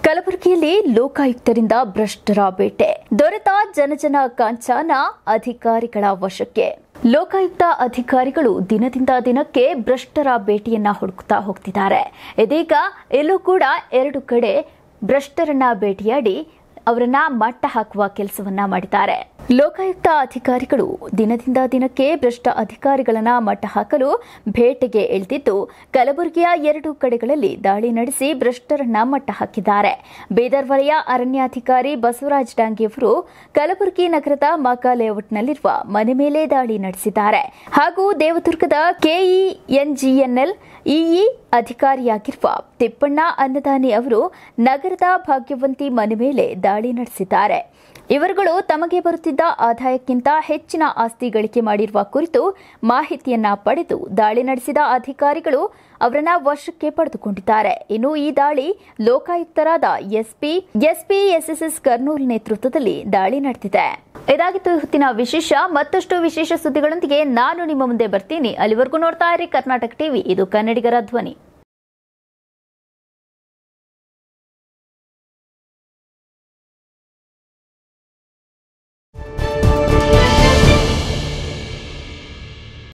ಕಲಬುರಗಿಯಲ್ಲಿ ಲೋಕಾಯುಕ್ತರಿಂದ ಭ್ರಷ್ಟರ ಬೇಟೆ ದೊರೆತ ಜನಜನ ಕಾಂಚಾನ ಅಧಿಕಾರಿಗಳ ವಶಕ್ಕೆ ಲೋಕಾಯುಕ್ತ ಅಧಿಕಾರಿಗಳು ದಿನದಿಂದ ದಿನಕ್ಕೆ ಭ್ರಷ್ಟರ ಬೇಟೆಯನ್ನ ಹುಡುಕ್ತಾ ಹೋಗ್ತಿದ್ದಾರೆ ಇದೀಗ ಎಲ್ಲೂ ಕೂಡ ಎರಡು ಕಡೆ ಭ್ರಷ್ಟರನ್ನ ಭೇಟಿಯಾಡಿ ಅವರನ್ನ ಮಟ್ಟ ಹಾಕುವ ಕೆಲಸವನ್ನ ಮಾಡಿದ್ದಾರೆ ಲೋಕಾಯುಕ್ತ ಅಧಿಕಾರಿಗಳು ದಿನದಿಂದ ದಿನಕ್ಕೆ ಭ್ರಷ್ಟ ಅಧಿಕಾರಿಗಳನ್ನ ಮಟ್ಟ ಹಾಕಲು ಭೇಟೆಗೆ ಇಳಿದಿದ್ದು ಕಲಬುರಗಿಯ ಎರಡು ಕಡೆಗಳಲ್ಲಿ ದಾಳಿ ನಡೆಸಿ ಭ್ರಷ್ಟರನ್ನ ಮಟ್ಟ ಹಾಕಿದ್ದಾರೆ ಬೀದರ್ ವಲಯ ಅರಣ್ಯಾಧಿಕಾರಿ ಬಸವರಾಜ ಡಾಂಗಿಯವರು ಕಲಬುರಗಿ ನಗರದ ಮಾಕಾ ಲೇಔಟ್ನಲ್ಲಿರುವ ಮನೆ ಮೇಲೆ ದಾಳಿ ನಡೆಸಿದ್ದಾರೆ ಹಾಗೂ ದೇವದುರ್ಗದ ಕೆಇಎನ್ಜಿಎನ್ಎಲ್ ಇಇ ಅಧಿಕಾರಿಯಾಗಿರುವ ತಿಪ್ಪಣ್ಣ ಅನ್ನದಾನಿ ಅವರು ನಗರದ ಭಾಗ್ಯವಂತಿ ಮನೆ ಮೇಲೆ ದಾಳಿ ನಡೆಸಿದ್ದಾರೆ ಇವರುಗಳು ತಮಗೆ ಬರುತ್ತಿದ್ದ ಆದಾಯಕ್ಕಿಂತ ಹೆಚ್ಚಿನ ಆಸ್ತಿ ಗಳಿಕೆ ಮಾಡಿರುವ ಕುರಿತು ಮಾಹಿತಿಯನ್ನ ಪಡೆದು ದಾಳಿ ನಡೆಸಿದ ಅಧಿಕಾರಿಗಳು ಅವರನ್ನ ವಶಕ್ಕೆ ಪಡೆದುಕೊಂಡಿದ್ದಾರೆ ಇನ್ನು ಈ ದಾಳಿ ಲೋಕಾಯುಕ್ತರಾದ ಎಸ್ಪಿ ಎಸ್ಪಿ ಎಸ್ಎಸ್ಎಸ್ ಕರ್ನೂಲ್ ನೇತೃತ್ವದಲ್ಲಿ ದಾಳಿ ನಡೆದಿದೆ ಇದಾಗಿತ್ತು ಇವತ್ತಿನ ವಿಶೇಷ ಮತ್ತಷ್ಟು ವಿಶೇಷ ಸುದ್ದಿಗಳೊಂದಿಗೆ ನಾನು ನಿಮ್ಮ ಮುಂದೆ ಬರ್ತೀನಿ ಅಲ್ಲಿವರೆಗೂ ನೋಡ್ತಾ ಇರಿ ಕರ್ನಾಟಕ ಟಿವಿ ಇದು ಕನ್ನಡಿಗರ ಧ್ವನಿ